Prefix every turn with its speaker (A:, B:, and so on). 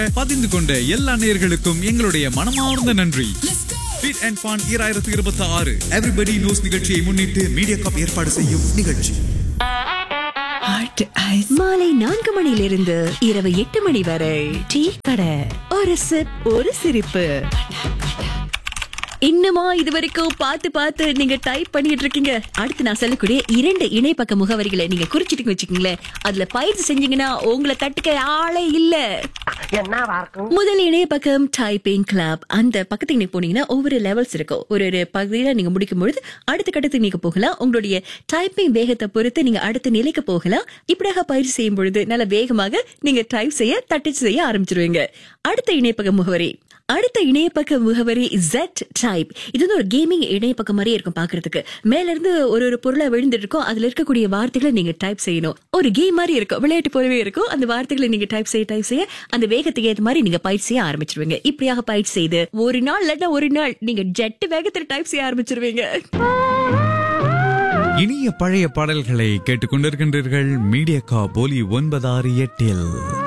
A: பதிந்து கொண்ட எல்லா நேயர்களுக்கும் எங்களுடைய மனமார்ந்த நன்றி ஃபிட் அண்ட் ஃபான் ஈராயிரத்தி இருபத்தி ஆறு எவ்ரிபடி நியூஸ் நிகழ்ச்சியை முன்னிட்டு மீடியா காப் ஏற்பாடு செய்யும் நிகழ்ச்சி
B: மாலை நான்கு மணியிலிருந்து இரவு எட்டு மணி வரை டீ கடை ஒரு சிப் ஒரு சிரிப்பு இன்னுமா இது வரைக்கும் பார்த்து பார்த்து நீங்க டைப் பண்ணிட்டு இருக்கீங்க அடுத்து நான் சொல்லக்கூடிய இரண்டு இணைப்பக்க முகவரிகளை நீங்க குறிச்சிட்டு வச்சுக்கீங்களேன் அதுல பயிற்சி செஞ்சீங்கன்னா உங்களை தட்டுக்க ஆளே இல்ல முதல் இணையப்பக்கம் டைப்பிங் கிளப் அந்த பக்கத்துக்கு நீங்க போனீங்கன்னா ஒவ்வொரு லெவல்ஸ் இருக்கும் ஒரு ஒரு பகுதியில நீங்க முடிக்கும் பொழுது அடுத்த கட்டத்துக்கு நீங்க போகலாம் உங்களுடைய டைப்பிங் வேகத்தை பொறுத்து நீங்க அடுத்த நிலைக்கு போகலாம் இப்படியாக பயிற்சி செய்யும் பொழுது நல்ல வேகமாக நீங்க டைப் செய்ய தட்டச்சு செய்ய ஆரம்பிச்சிருவீங்க அடுத்த இணையப்பக்க முகவரி அடுத்த இணையப்பக்க முகவரி Z டைப் இது வந்து ஒரு கேமிங் இணையப்பக்கம் மாதிரியே இருக்கும் பாக்குறதுக்கு மேல இருந்து ஒரு ஒரு பொருளை விழுந்துட்டு இருக்கும் அதுல இருக்கக்கூடிய வார்த்தைகளை நீங்க டைப் செய்யணும் ஒரு கேம் மாதிரி இருக்கும் விளையாட்டு போலவே இருக்கும் அந்த வார்த்தைகளை நீங்க டைப் செய்ய டைப் செய்ய அந்த வேகத்துக்கு ஏற்ற மாதிரி நீங்க பயிற்சி செய்ய ஆரம்பிச்சிருவீங்க இப்படியாக பயிற்சி செய்து ஒரு நாள் இல்லைன்னா ஒரு நாள் நீங்க ஜெட் வேகத்துல டைப் செய்ய ஆரம்பிச்சிருவீங்க
A: இனிய பழைய பாடல்களை கேட்டுக்கொண்டிருக்கின்றீர்கள் மீடியா காப் ஒலி ஒன்பதாறு எட்டில்